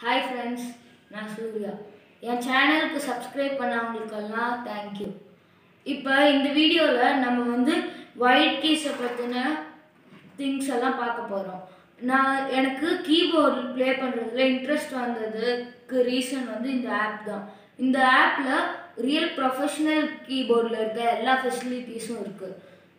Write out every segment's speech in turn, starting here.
hi friends நான் சூர்யா என் சேனலுக்கு subscribe பண்ணவங்களுக்கெல்லாம் thank you இப்போ இந்த வீடியோவில் நம்ம வந்து ஒயிட் கீஸை பற்றின திங்ஸ் எல்லாம் பார்க்க போகிறோம் நான் எனக்கு கீபோர்டு ப்ளே பண்ணுறதுல இன்ட்ரெஸ்ட் வந்ததுக்கு ரீசன் வந்து இந்த ஆப் தான் இந்த ஆப்பில் ரியல் ப்ரொஃபஷ்னல் கீபோர்டில் இருக்க எல்லா ஃபெசிலிட்டிஸும் இருக்குது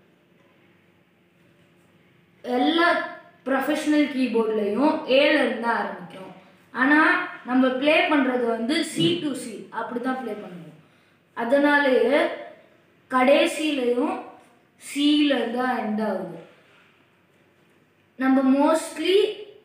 எல்லா ப்ரொஃபஷ்னல் கீபோர்ட்லேயும் ஏல இருந்து ஆரம்பிக்கும் ஆனால் நம்ம ப்ளே பண்ணுறது வந்து சி டு சி அப்படி தான் ப்ளே பண்ணுவோம் அதனாலேயே கடைசியிலையும் சியில் தான் எண்ட் ஆகுது நம்ம மோஸ்ட்லி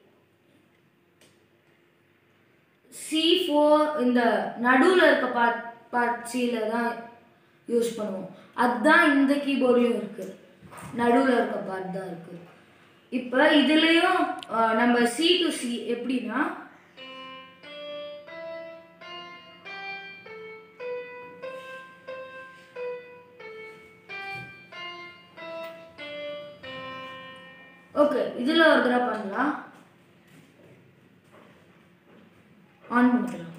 சி ஃபோர் இந்த நடுவில் இருக்க பார்ட் பார்ட் சியில் தான் யூஸ் பண்ணுவோம் அதுதான் இந்த கீபோர்ட்லேயும் இருக்குது நடுவில் இருக்க பார்ட் தான் இருக்குது இப்போ இதுலேயும் அஹ், நம்ம சி டு சி எப்படின்னா ஓகே இதில் ஒரு தடவை பண்ணலாம் ஆன் பண்ணிக்கலாம்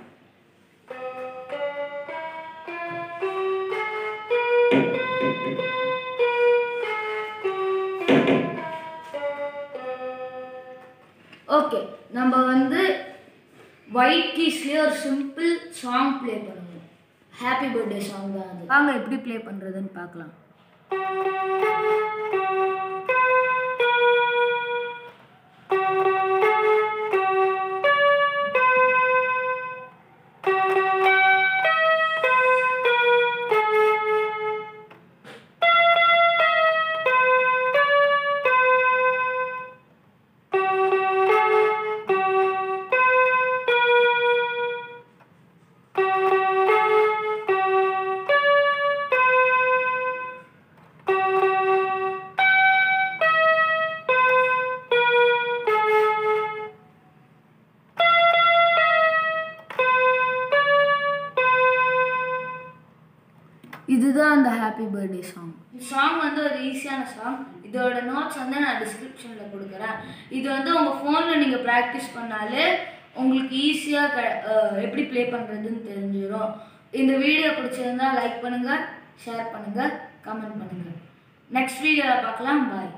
ஓகே நம்ம வந்து ஒயிட் கீஸ்லேயே ஒரு சிம்பிள் சாங் ப்ளே பண்ணுவோம் ஹாப்பி பர்த்டே சாங் தான் அது வாங்க எப்படி ப்ளே பண்ணுறதுன்னு பார்க்கலாம் இதுதான் அந்த ஹாப்பி பர்த்டே சாங் சாங் வந்து ஒரு ஈஸியான சாங் இதோட நோட்ஸ் வந்து நான் டிஸ்கிரிப்ஷனில் கொடுக்குறேன் இது வந்து உங்கள் ஃபோனில் நீங்கள் ப்ராக்டிஸ் பண்ணாலே உங்களுக்கு ஈஸியாக க அஹ் எப்படி ப்ளே பண்ணுறதுன்னு தெரிஞ்சிடும் இந்த வீடியோ பிடிச்சிருந்தா லைக் பண்ணுங்கள் ஷேர் பண்ணுங்கள் கமெண்ட் பண்ணுங்கள் நெக்ஸ்ட் வீடியோவில் பார்க்கலாம் பாய்